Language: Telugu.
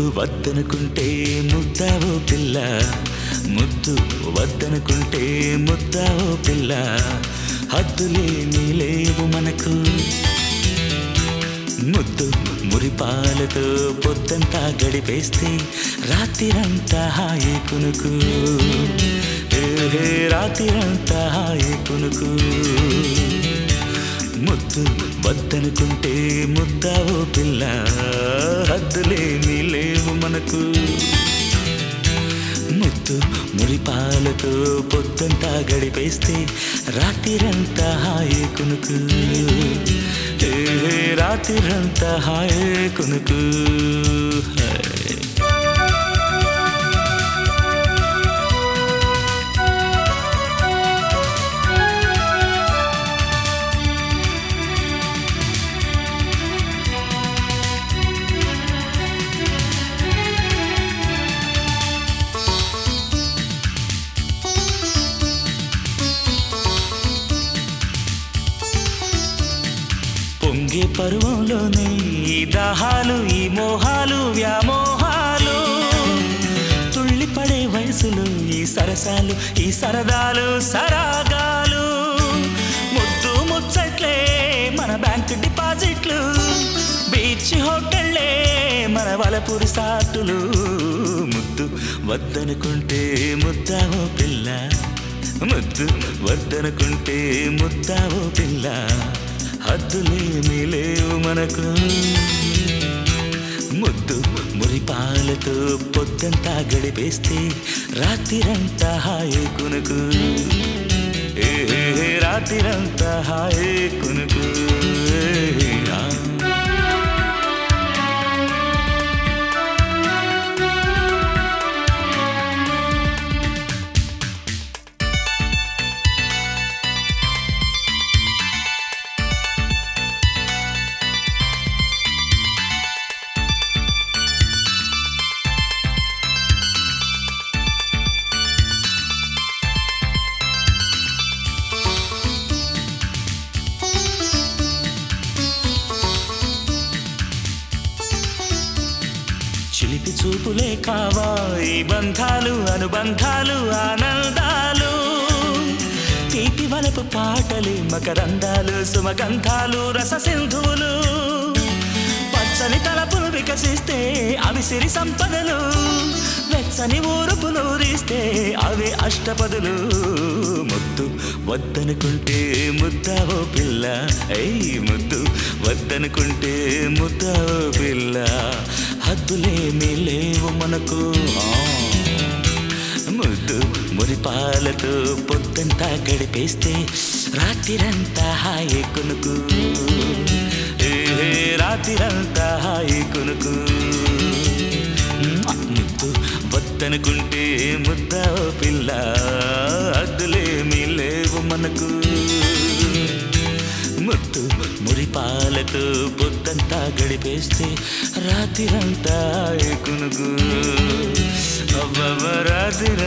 వద్దనుకుంటే ముద్దావో పిల్ల ముద్దు వద్దనుకుంటే ముద్దావో పిల్ల హద్దులేమీ లేవు మనకు ముద్దు మురిపాలతో పొద్దంతా గడిపేస్తే రాత్రిరంతా హాయి కునుకు ఏహే రాత్రిరంతా హాయి కునుకు ముద్దు వద్దనుకుంటే ముద్దావో పిల్ల హద్దులేమీ లేవు మనకు ముద్దు మురిపాలతో పొద్దంతా గడిపేస్తే రాత్రిరంతా హాయి కునుకు ఏ రాత్రిరంతా హాయి కునుకు హై. పొంగే పరువంలోనే ఈ దాహాలు ఈ మోహాలు వ్యామోహాలు తుళ్ళిపడే వయసులో ఈ సరసాలు ఈ సరదాలు సరాగాలు ముద్దు ముచ్చట్లే మన బ్యాంక్ డిపాజిట్లు బీచ్ హోటళ్ళే మన వలపురి సాటులు ముద్దు వద్దనుకుంటే ముద్దావో పిల్ల ముద్దు వద్దనుకుంటే ముద్దావో పిల్ల హద్దులేమీ లేవు మనకు ముద్దు మురిపాలతో పొద్దంతా గడిపేస్తే రాత్రిరంతా హాయి కునుకు ఏ రాత్రిరంతా హాయి కునుకు ఏ, ఆ. చిలిపి చూపులే కావా ఈ బంధాలు అనుబంధాలు ఆనందాలు తీపి వలపు పాటలు మకరందాలు సుమగంధాలు రససింధువులు పచ్చని తలపులు వికసిస్తే అవి సిరి సంపదలు వెచ్చని ఊరుపులు ఊరిస్తే అవి అష్టపదులు ముద్దు వద్దనుకుంటే ముద్దావో పిల్ల అయ్యి ముద్దు వద్దనుకుంటే ముద్దావో పిల్ల హద్దులేమీ లేవు మనకు ఆ. ముద్దు మురిపాలతో పొద్దంతా గడిపేస్తే రాత్రిరంతా హాయి కొనుకు ఏ రాత్రిరంతా హాయి కొనుకు ముద్దు వద్దనుకుంటే ముద్ద పిల్ల అద్దులేమీ లేవు మనకు ముద్దు మురిపాలతో పొద్దంతా గడిపేస్తే రాత్రిరంతా కునుకు అవ్వవ రాత్రి